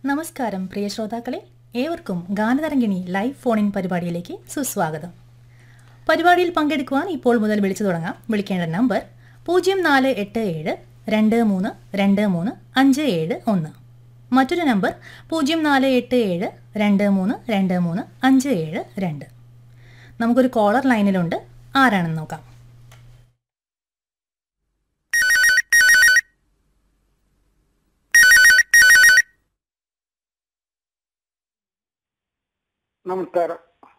നമസ്കാരം പ്രിയ ശ്രോതാക്കളെ ഏവർക്കും ഗാനതരംഗിണി ലൈവ് ഫോൺ ഇൻ പരിപാടിയിലേക്ക് സുസ്വാഗതം പരിപാടിയിൽ പങ്കെടുക്കുവാൻ ഇപ്പോൾ മുതൽ വിളിച്ചു തുടങ്ങാം വിളിക്കേണ്ട നമ്പർ പൂജ്യം നാല് എട്ട് ഏഴ് രണ്ട് മൂന്ന് രണ്ട് മൂന്ന് അഞ്ച് ഏഴ് ഒന്ന് മറ്റൊരു നമ്പർ പൂജ്യം നാല് എട്ട് ഏഴ് രണ്ട് മൂന്ന് രണ്ട് മൂന്ന് അഞ്ച് ഏഴ് രണ്ട് നമുക്കൊരു കോളർ ലൈനിലുണ്ട് ആരാണെന്ന് നോക്കാം നമസ്കാരം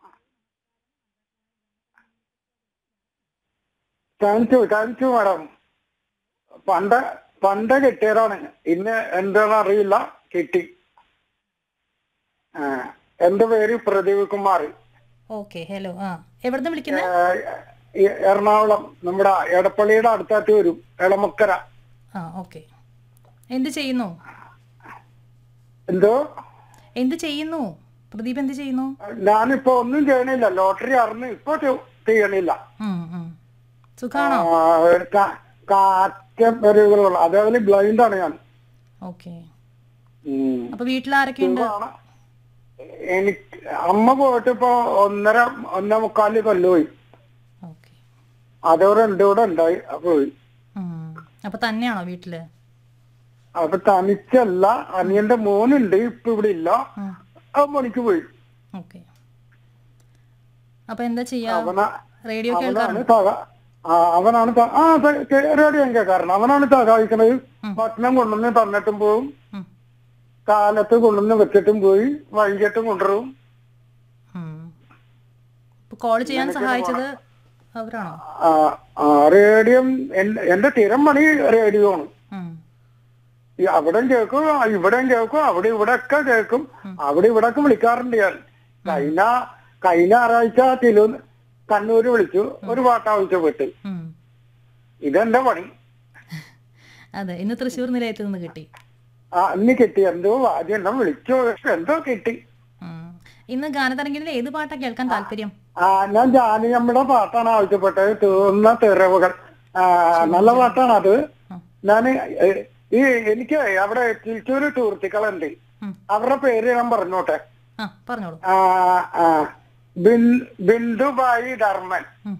thank you thank you madam പണ്ട് പണ്ട് കിട്ടിയതാണ് ഇന്ന് എന്താണെന്ന് അറിയില്ല കിട്ടി ആ, എന്റെ പേര് പ്രദീപ് കുമാർ ഓക്കെ ഹലോ ആ എവിടുന്ന് വിളിക്കുന്നത് ആ, ഈ- എറണാകുളം നമ്മുടെ എടപ്പള്ളിയുടെ അടുത്തായിട്ട് വരും എളമക്കര ആ ഓക്കെ എന്ത് ചെയ്യുന്നു എന്തോ എന്ത് ചെയ്യുന്നു പ്രദീപ് എന്ത് ചെയ്യുന്നു ഞാനിപ്പോ ഒന്നും ചെയ്യണില്ല ലോട്ടറി അറിഞ്ഞ് ഇപ്പൊ ചെ- ചെയ്യണില്ല ഉം, ഉം. സുഖാണോ ആ, കാ- കാറ്റ് വരവുകളുള്ള അതേപോലെ ബ്ലൈൻഡ് ആണ് ഞാൻ ഓക്കെ ഉം. അപ്പൊ വീട്ടിൽ ആരൊക്കെ ഉണ്ട് സുഖമാണ്. എനിക്ക് അമ്മ പോയിട്ട് ഇപ്പൊ ഒന്നര ഒന്നേ മുക്കാല് കൊല്ലുപോയി ഓക്കെ അതോടെ എന്റെ കൂടെ ഉണ്ടായി പോയി അപ്പൊ തന്നെയാണോ വീട്ടില് അപ്പൊ തനിച്ചല്ല അനിയന്റെ മോനുണ്ട് ഇപ്പൊ ഇവിടെ ഇല്ല ഉം, അവൻ പണിക്ക് പോയി ഓക്കെ അപ്പൊ എന്താ ചെയ്യാ അവന റേഡിയോ അവനാണ് കേൾക്കാറുണ്ട് സഹ ആ, അവനാണ് സ- ആ റേഡിയോ കേൾക്കാറുണ്ട് അവനാണ് സഹായിക്കണത് ഭക്ഷണം കൊണ്ടുവന്ന് തന്നിട്ടും പോവും ഉം, കാലത്ത് കൊണ്ടുവന്ന് വെച്ചിട്ടും പോയി വൈകിട്ടും കൊണ്ടുവരും ഉം. ഇപ്പൊ കോൾ ചെയ്യാൻ സഹായിച്ചത് അവരാണോ ആ, ആ, റേഡിയോ എൻ- എന്റെ സ്ഥിരം പണി റേഡിയോ ആണ് ഉം, ഈ അവിടെയും കേൾക്കും ആ, ഇവിടെയും കേൾക്കും അവിടെ ഇവിടെ ഒക്കെ കേൾക്കും അവിടെ ഇവിടെ ഒക്കെ വിളിക്കാറുണ്ട് ഞാൻ കഴിഞ്ഞ കഴിഞ്ഞ ഞായറാഴ്ച തിരു കണ്ണൂര് വിളിച്ചു ഒരു പാട്ട് ആവശ്യപ്പെട്ട് ഉം. ഇതെന്റെ പണി അതെ ഇന്ന് തൃശ്ശൂർ നിലയത്തിൽ നിന്ന് കിട്ടി ആ ഇന്ന് കിട്ടി എന്തോ ആദ്യം എന്നെ വിളിച്ചു പക്ഷെ എന്തോ കിട്ടി ഉം. ഇന്ന് ഗാനതരംഗിൽ ഏത് പാട്ടാ കേൾക്കാൻ താല്പര്യം ആ ഞാൻ ജാനിയമ്മയുടെ പാട്ടാണ് ആവശ്യപ്പെട്ടത് തീർന്ന തെറവുകൾ ആ നല്ല പാട്ടാണ് അത് ഞാൻ ഈ എനിക്ക് അവിടെ തൃശ്ശൂര് ടൂറിസ്റ്റുകളുണ്ട് ഉം. അവരുടെ പേര് ഞാൻ പറഞ്ഞോട്ടെ ആ പറഞ്ഞോളൂ ആ, ആ. ബിൻ- ബിന്ദുബായി ധർമ്മൻ ഉം,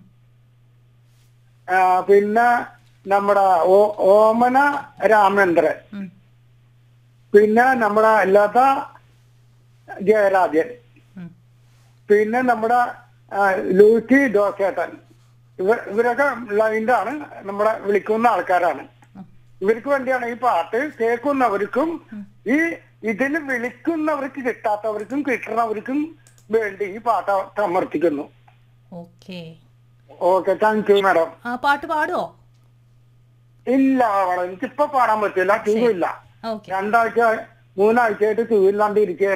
ആ, പിന്നെ നമ്മുടെ ഓ- ഓമന രാമേന്ദ്രൻ ഉം, പിന്നെ നമ്മുടെ ലത ജയരാജൻ ഉം. പിന്നെ നമ്മുടെ ആ, ലൂക്കി ദോസേട്ടൻ ഇവർ ഇവരൊക്കെ ലൈൻ്റെ ആണ് നമ്മുടെ വിളിക്കുന്ന ആൾക്കാരാണ് ഇവർക്ക് വേണ്ടിയാണ് ഈ പാട്ട് കേൾക്കുന്നവർക്കും ഈ ഇതിൽ വിളിക്കുന്നവർക്ക് കിട്ടാത്തവർക്കും കിട്ടുന്നവർക്കും വേണ്ടി ഈ പാട്ട് സമർപ്പിക്കുന്നു okay okay thank you madam ആ പാട്ട് പാടുവോ ഇല്ല മാഡം എനിക്കിപ്പോ പാടാൻ പറ്റില്ല ക്യൂ ഇല്ല ഓക്കെ രണ്ടാഴ്ച മൂന്നാഴ്ചയായിട്ട് ക്യൂ ഇല്ലാണ്ട് ഇരിക്കുക